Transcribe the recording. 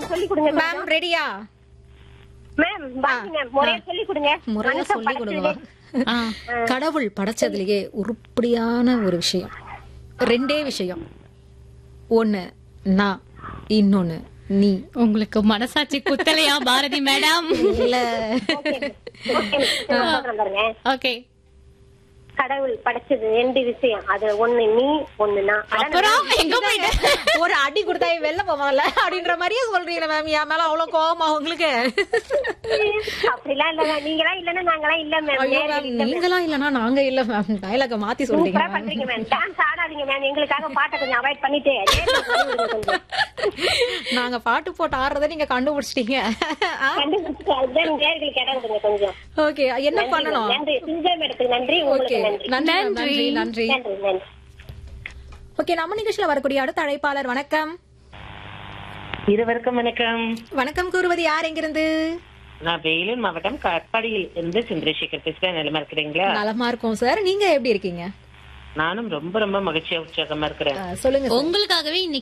சொல்லி கொடுங்க மேம் ரெடியா மேம் பாருங்க மேம் முறையா சொல்லி கொடுங்க முறையா மனுஷன் சொல்லி கொடுங்க படைச்சது. ஆ, கடவுள் படைச்சதுலயே உருப்படியான ஒரு விஷயம் ரெண்டே விஷயம் ஒண்ணு நான் இன்னொன்னு நீ உங்களுக்கு மனசாட்சி குத்தலையா பாரதி மேடம் இல்ல ஓகே மேம் சொல்றேன் பாருங்க ஓகே கடவுள் படைச்சது ரெண்டு விஷயம் அது ஒண்ணு நீ ஒண்ணு நான் அதான் அப்புறம் எங்க போயிட்டு ஒரு அடி கொடுத்தா இவன் வெளில போவான்ல அப்படின்ற மாதிரியே சொல்றீங்களா மேம் என் மேல அவ்வளவு கோவமா உங்களுக்கு அப்படிலாம் இல்ல மேம் நீங்களாம் இல்லன்னா நாங்களாம் இல்ல மேம் ஐயோ மேம் நீங்களாம் இல்லனா நாங்க இல்ல மேம் டைலாக மாத்தி சொல்றீங்க சூப்பரா பண்றீங்க மேம் டான்ஸ் ஆடாதீங்க மேம் எங்களுக்காக பாட்டை கொஞ்சம் அவாய்ட் பண்ணிட்டு நேர்ல சொல்லி விடுங்க கொஞ்சம். நாங்க பாட்டு போட்டு ஆடுறத நீங்க கண்டுபிடிச்சிட்டீங்க கண்டுபிடிச்சிட்டு அதுதான் நேர்களுக்கு இடம் கொடுங்க கொஞ்சம் ஓகே என்ன பண்ணணும் நன்றி சிஞ்சா மேடத்துக்கு நன்றி ஓகே உங்களுக்கு நன்றி நன்றி ma'am, நன்றி நன்றி நன்றி நன்றி ஓகே நம்ம நிகழ்ச்சியில வரக்கூடிய அடுத்த அழைப்பாளர் வணக்கம் இருவருக்கும் வணக்கம் வணக்கம் கூறுவது யார் எங்கிருந்து நான் வேலூர் மாவட்டம் கட்பாடியில் இருந்து சந்திரசேகர் பேசுறேன் நிலமா இருக்கிறீங்களா நலமா இருக்கும் சார் நீங்க எப்படி இருக்கீங்க நானும் ரொம்ப ரொம்ப மகிழ்ச்சியா உற்சாகமா இருக்கிறேன் அஹ், சொல்லுங்க sir. உங்களுக்காகவே இன்னைக்கு